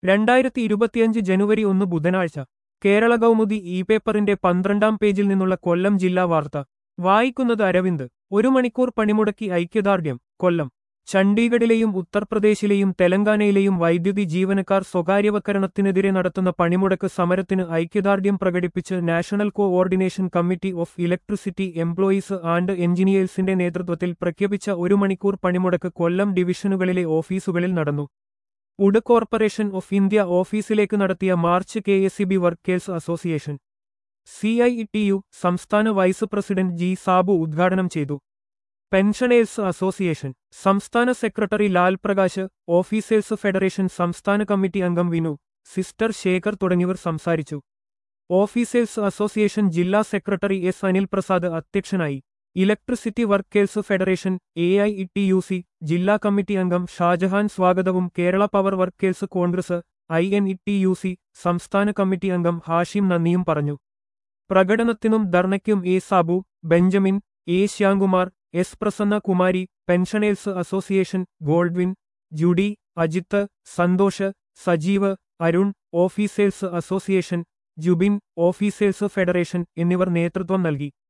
രണ്ടായിരത്തി ഇരുപത്തിയഞ്ച് ജനുവരി ഒന്ന് ബുധനാഴ്ച കേരള കൗമുദി ഇ പേപ്പറിന്റെ പന്ത്രണ്ടാം പേജിൽ നിന്നുള്ള കൊല്ലം ജില്ലാ വാർത്ത വായിക്കുന്നത് അരവിന്ദ് ഒരു മണിക്കൂർ പണിമുടക്കി ഐക്യദാർഢ്യം കൊല്ലം ചണ്ഡീഗഡിലെയും ഉത്തർപ്രദേശിലെയും തെലങ്കാനയിലെയും വൈദ്യുതി ജീവനക്കാർ സ്വകാര്യവൽക്കരണത്തിനെതിരെ നടത്തുന്ന പണിമുടക്ക് സമരത്തിന് ഐക്യദാർഢ്യം പ്രകടിപ്പിച്ച് national coordination committee of electricity employees and എഞ്ചിനീയേഴ്സിന്റെ നേതൃത്വത്തിൽ പ്രഖ്യാപിച്ച ഒരു മണിക്കൂർ പണിമുടക്ക് കൊല്ലം ഡിവിഷനുകളിലെ ഓഫീസുകളിൽ നടന്നു ഉഡ് കോർപ്പറേഷൻ ഓഫ് ഇന്ത്യ ഓഫീസിലേക്ക് നടത്തിയ march K S C B workers association C I T U സംസ്ഥാന വൈസ് പ്രസിഡന്റ് ജി സാബു ഉദ്ഘാടനം ചെയ്തു പെൻഷനേഴ്സ് അസോസിയേഷൻ സംസ്ഥാന secretary Lal Prakash officers federation സംസ്ഥാന കമ്മിറ്റി അംഗം വിനു സിസ്റ്റർ ശേഖർ തുടങ്ങിയവർ സംസാരിച്ചു ഓഫീസേഴ്സ് അസോസിയേഷൻ ജില്ലാ സെക്രട്ടറി എസ് അനിൽ പ്രസാദ് അധ്യക്ഷനായി electricity workers federation A I T U C ജില്ലാ കമ്മിറ്റി അംഗം ഷാജഹാൻ സ്വാഗതവും Kerala power workers Congress I N E T U C സംസ്ഥാന കമ്മിറ്റി അംഗം ഹാഷിം നന്ദിയും പറഞ്ഞു പ്രകടനത്തിനും ധർണയ്ക്കും A Sabu Benjamin A Shyamkumar S Prasanna Kumari pensioners association Goldwin Judy Ajith Santhosh Sajeev Arun officers association Jubin officers federation എന്നിവർ നേതൃത്വം നൽകി